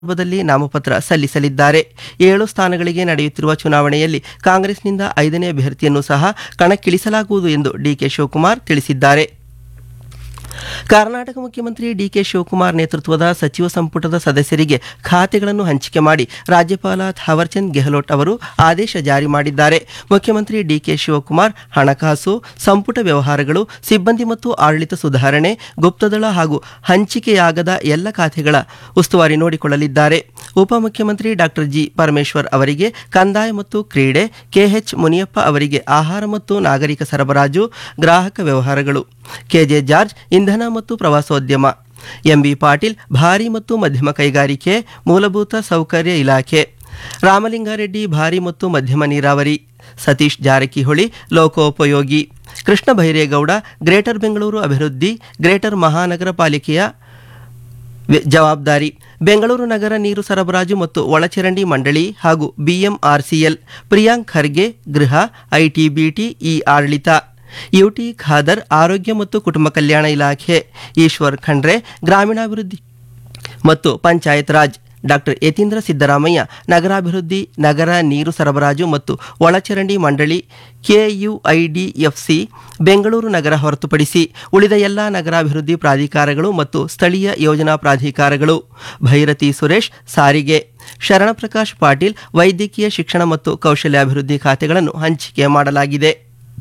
ಸಂದರ್ಭದಲ್ಲಿ ನಾಮಪತ್ರ ಸಲ್ಲಿಸಲಿದ್ದಾರೆ ಏಳು ಸ್ಥಾನಗಳಿಗೆ ನಡೆಯುತ್ತಿರುವ ಚುನಾವಣೆಯಲ್ಲಿ ಕಾಂಗ್ರೆಸ್ನಿಂದ ಐದನೇ ಅಭ್ಯರ್ಥಿಯನ್ನು ಸಹ ಕಣಕ್ಕಿಳಿಸಲಾಗುವುದು ಎಂದು ಡಿಕೆ ಶಿವಕುಮಾರ್ ತಿಳಿಸಿದ್ದಾರೆ ಕರ್ನಾಟಕ ಮುಖ್ಯಮಂತ್ರಿ ಡಿಕೆ ಶಿವಕುಮಾರ್ ನೇತೃತ್ವದ ಸಚಿವ ಸಂಪುಟದ ಸದಸ್ಯರಿಗೆ ಖಾತೆಗಳನ್ನು ಹಂಚಿಕೆ ಮಾಡಿ ರಾಜ್ಯಪಾಲ ಥಾವರ್ಚಂದ್ ಗೆಹ್ಲೋಟ್ ಅವರು ಆದೇಶ ಜಾರಿ ಮಾಡಿದ್ದಾರೆ ಮುಖ್ಯಮಂತ್ರಿ ಡಿಕೆ ಶಿವಕುಮಾರ್ ಹಣಕಾಸು ಸಂಪುಟ ವ್ಯವಹಾರಗಳು ಸಿಬ್ಬಂದಿ ಮತ್ತು ಆಡಳಿತ ಸುಧಾರಣೆ ಗುಪ್ತದಳ ಹಾಗೂ ಹಂಚಿಕೆಯಾಗದ ಎಲ್ಲ ಖಾತೆಗಳ ಉಸ್ತುವಾರಿ ನೋಡಿಕೊಳ್ಳಲಿದ್ದಾರೆ ಉಪಮುಖ್ಯಮಂತ್ರಿ ಡಾಕ್ಟರ್ ಜಿ ಪರಮೇಶ್ವರ್ ಅವರಿಗೆ ಕಂದಾಯ ಮತ್ತು ಕ್ರೀಡೆ ಕೆಎಚ್ ಮುನಿಯಪ್ಪ ಅವರಿಗೆ ಆಹಾರ ಮತ್ತು ನಾಗರಿಕ ಸರಬರಾಜು ಗ್ರಾಹಕ ವ್ಯವಹಾರಗಳು ಕೆಜೆ ಜಾರ್ಜ್ ಇಂಧನ ಮತ್ತು ಪ್ರವಾಸೋದ್ಯಮ ಎಂಬಿ ಪಾಟೀಲ್ ಭಾರಿ ಮತ್ತು ಮಧ್ಯಮ ಕೈಗಾರಿಕೆ ಮೂಲಭೂತ ಸೌಕರ್ಯ ಇಲಾಖೆ ರಾಮಲಿಂಗಾರೆಡ್ಡಿ ಭಾರಿ ಮತ್ತು ಮಧ್ಯಮ ನೀರಾವರಿ ಸತೀಶ್ ಜಾರಕಿಹೊಳಿ ಲೋಕೋಪಯೋಗಿ ಕೃಷ್ಣ ಬೈರೇಗೌಡ ಗ್ರೇಟರ್ ಬೆಂಗಳೂರು ಅಭಿವೃದ್ಧಿ ಗ್ರೇಟರ್ ಮಹಾನಗರ ಪಾಲಿಕೆಯ ವೆ- ಜವಾಬ್ದಾರಿ ಬೆಂಗಳೂರು ನಗರ ನೀರು ಸರಬರಾಜು ಮತ್ತು ಒಳಚರಂಡಿ ಮಂಡಳಿ ಹಾಗೂ ಬಿಎಂಆರ್ಸಿಎಲ್ ಪ್ರಿಯಾಂಕ್ ಖರ್ಗೆ ಗೃಹ ಐಟಿಬಿಟಿ ಇ ಆಡಳಿತ ಯುಟಿ ಖಾದರ್ ಆರೋಗ್ಯ ಮತ್ತು ಕುಟುಂಬ ಕಲ್ಯಾಣ ಇಲಾಖೆ ಈಶ್ವರ್ ಖಂಡ್ರೆ ಗ್ರಾಮೀಣಾಭಿವೃದ್ಧಿ ಮತ್ತು ಪಂಚಾಯತ್ ರಾಜ್ ಡಾಕ್ಟರ್ ಯತೀಂದ್ರ ಸಿದ್ದರಾಮಯ್ಯ ನಗರಾಭಿವೃದ್ಧಿ ನಗರ ನೀರು ಸರಬರಾಜು ಮತ್ತು ಒಳಚರಂಡಿ ಮಂಡಳಿ ಕೆಯುಐಡಿಎಫ್ಸಿ ಬೆಂಗಳೂರು ನಗರ ಹೊರತುಪಡಿಸಿ ಉಳಿದ ಎಲ್ಲ ನಗರಾಭಿವೃದ್ಧಿ ಪ್ರಾಧಿಕಾರಗಳು ಮತ್ತು ಸ್ಥಳೀಯ ಯೋಜನಾ ಪ್ರಾಧಿಕಾರಗಳು ಭೈರತಿ ಸುರೇಶ್ ಸಾರಿಗೆ ಶರಣಪ್ರಕಾಶ್ ಪಾಟೀಲ್ ವೈದ್ಯಕೀಯ ಶಿಕ್ಷಣ ಮತ್ತು ಕೌಶಲ್ಯಾಭಿವೃದ್ಧಿ ಖಾತೆಗಳನ್ನು ಹಂಚಿಕೆ ಮಾಡಲಾಗಿದೆ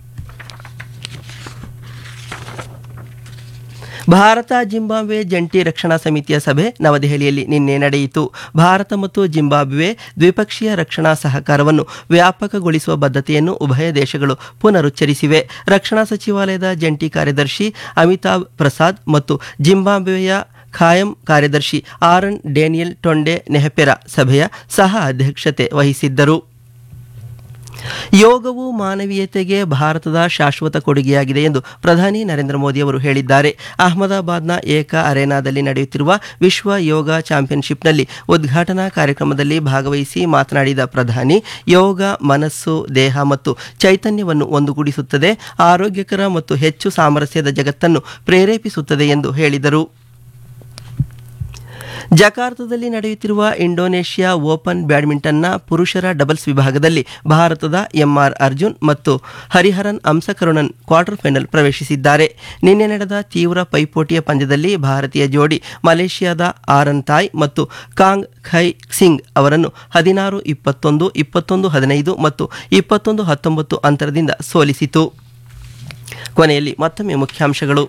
ಭಾರತ ಜಿಂಬಾಬ್ವೆ ಜಂಟಿ ರಕ್ಷಣಾ ಸಮಿತಿಯ ಸಭೆ ನವದೆಹಲಿಯಲ್ಲಿ ನಿನ್ನೆ ನಡೆಯಿತು ಭಾರತ ಮತ್ತು ಜಿಂಬಾಬ್ವೆ ದ್ವಿಪಕ್ಷೀಯ ರಕ್ಷಣಾ ಸಹಕಾರವನ್ನು ವ್ಯಾಪಕಗೊಳಿಸುವ ಬದ್ಧತೆಯನ್ನು ಉಭಯ ದೇಶಗಳು ಪುನರುಚ್ಚರಿಸಿವೆ ರಕ್ಷಣಾ ಸಚಿವಾಲಯದ ಜಂಟಿ ಕಾರ್ಯದರ್ಶಿ ಅಮಿತಾಬ್ ಪ್ರಸಾದ್ ಮತ್ತು ಜಿಂಬಾಬ್ವೆಯ ಖಾಯಂ ಕಾರ್ಯದರ್ಶಿ ಆರನ್ ಡೇನಿಯಲ್ ಟೊಂಡೆ ನೆಹಪೆರ ಸಭೆಯ ಸಹ ಅಧ್ಯಕ್ಷತೆ ವಹಿಸಿದ್ದರು ಯೋಗವು ಮಾನವೀಯತೆಗೆ ಭಾರತದ ಶಾಶ್ವತ ಕೊಡುಗೆಯಾಗಿದೆ ಎಂದು ಪ್ರಧಾನಿ ನರೇಂದ್ರ ಮೋದಿ ಅವರು ಹೇಳಿದ್ದಾರೆ ಅಹಮದಾಬಾದ್ನ ಏಕ ಅರೇನಾದಲ್ಲಿ ನಡೆಯುತ್ತಿರುವ ವಿಶ್ವ ಯೋಗ ಚಾಂಪಿಯನ್ಶಿಪ್ನಲ್ಲಿ ಉದ್ಘಾಟನಾ ಕಾರ್ಯಕ್ರಮದಲ್ಲಿ ಭಾಗವಹಿಸಿ ಮಾತನಾಡಿದ ಪ್ರಧಾನಿ ಯೋಗ ಮನಸ್ಸು ದೇಹ ಮತ್ತು ಚೈತನ್ಯವನ್ನು ಒಂದುಗೂಡಿಸುತ್ತದೆ ಆರೋಗ್ಯಕರ ಮತ್ತು ಹೆಚ್ಚು ಸಾಮರಸ್ಯದ ಜಗತ್ತನ್ನು ಪ್ರೇರೇಪಿಸುತ್ತದೆ ಎಂದು ಹೇಳಿದರು ಜಕಾರ್ತದಲ್ಲಿ ನಡೆಯುತ್ತಿರುವ ಇಂಡೋನೇಷ್ಯಾ ಓಪನ್ ಬ್ಯಾಡ್ಮಿಂಟನ್ನ ಪುರುಷರ ಡಬಲ್ಸ್ ವಿಭಾಗದಲ್ಲಿ ಭಾರತದ ಎಂಆರ್ ಅರ್ಜುನ್ ಮತ್ತು ಹರಿಹರನ್ ಅಂಸಕರುಣನ್ ಕ್ವಾರ್ಟರ್ ಫೈನಲ್ ಪ್ರವೇಶಿಸಿದ್ದಾರೆ ನಿನ್ನೆ ನಡೆದ ತೀವ್ರ ಪೈಪೋಟಿಯ ಪಂದ್ಯದಲ್ಲಿ ಭಾರತೀಯ ಜೋಡಿ ಮಲೇಷ್ಯಾದ ಆರನ್ ತಾಯ್ ಮತ್ತು ಕಾಂಗ್ ಖೈ ಸಿಂಗ್ ಅವರನ್ನು ಹದಿನಾರು ಇಪ್ಪತ್ತೊಂದು ಇಪ್ಪತ್ತೊಂದು ಹದಿನೈದು ಮತ್ತು ಇಪ್ಪತ್ತೊಂದು ಹತ್ತೊಂಬತ್ತು ಅಂತರದಿಂದ ಸೋಲಿಸಿತು ಕೊನೆಯಲ್ಲಿ ಮತ್ತೊಮ್ಮೆ ಮುಖ್ಯಾಂಶಗಳು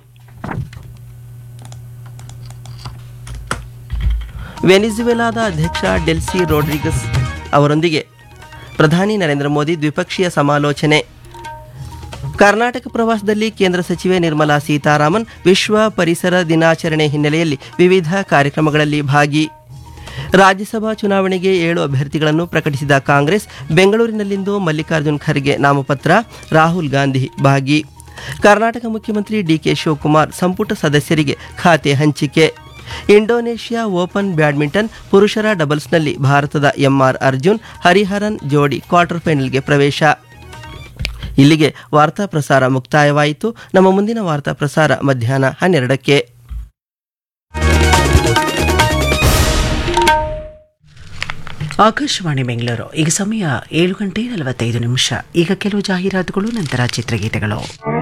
ವೆನಿಜುವೆಲಾದ ಅಧ್ಯಕ್ಷ ಡೆಲ್ಸಿ ರೋಡ್ರಿಗಸ್ ಅವರೊಂದಿಗೆ ಪ್ರಧಾನಿ ನರೇಂದ್ರ ಮೋದಿ ದ್ವಿಪಕ್ಷೀಯ ಸಮಾಲೋಚನೆ ಕರ್ನಾಟಕ ಪ್ರವಾಸದಲ್ಲಿ ಕೇಂದ್ರ ಸಚಿವೆ ನಿರ್ಮಲಾ ಸೀತಾರಾಮನ್ ವಿಶ್ವ ಪರಿಸರ ದಿನಾಚರಣೆ ಹಿನ್ನೆಲೆಯಲ್ಲಿ ವಿವಿಧ ಕಾರ್ಯಕ್ರಮಗಳಲ್ಲಿ ಭಾಗಿ ರಾಜ್ಯಸಭಾ ಚುನಾವಣೆಗೆ ಏಳು ಅಭ್ಯರ್ಥಿಗಳನ್ನು ಪ್ರಕಟಿಸಿದ ಕಾಂಗ್ರೆಸ್ ಬೆಂಗಳೂರಿನಲ್ಲಿಂದು ಮಲ್ಲಿಕಾರ್ಜುನ್ ಖರ್ಗೆ ನಾಮಪತ್ರ ರಾಹುಲ್ ಗಾಂಧಿ ಭಾಗಿ ಕರ್ನಾಟಕ ಮುಖ್ಯಮಂತ್ರಿ ಡಿಕೆ ಶಿವಕುಮಾರ್ ಸಂಪುಟ ಸದಸ್ಯರಿಗೆ ಖಾತೆ ಹಂಚಿಕೆ ಇಂಡೋನೇಷ್ಯಾ ಓಪನ್ ಬ್ಯಾಡ್ಮಿಂಟನ್ ಪುರುಷರ ಡಬಲ್ಸ್ನಲ್ಲಿ ಭಾರತದ ಎಂಆರ್ ಅರ್ಜುನ್ ಹರಿಹರನ್ ಜೋಡಿ ಕ್ವಾರ್ಟರ್ ಫೈನಲ್ಗೆ ಪ್ರವೇಶ ಇಲ್ಲಿಗೆ ವಾರ್ತಾ ಪ್ರಸಾರ ಮುಕ್ತಾಯವಾಯಿತು ನಮ್ಮ ಮುಂದಿನ ವಾರ್ತಾ ಪ್ರಸಾರ ಮಧ್ಯಾಹ್ನ ಹನ್ನೆರಡಕ್ಕೆ ಆಕಾಶವಾಣಿ ಬೆಂಗಳೂರು ಈಗ ಸಮಯ ಏಳು ಗಂಟೆ ನಲವತ್ತೈದು ನಿಮಿಷ ಈಗ ಕೆಲವು ಜಾಹೀರಾತುಗಳು ನಂತರ ಚಿತ್ರಗೀತೆಗಳು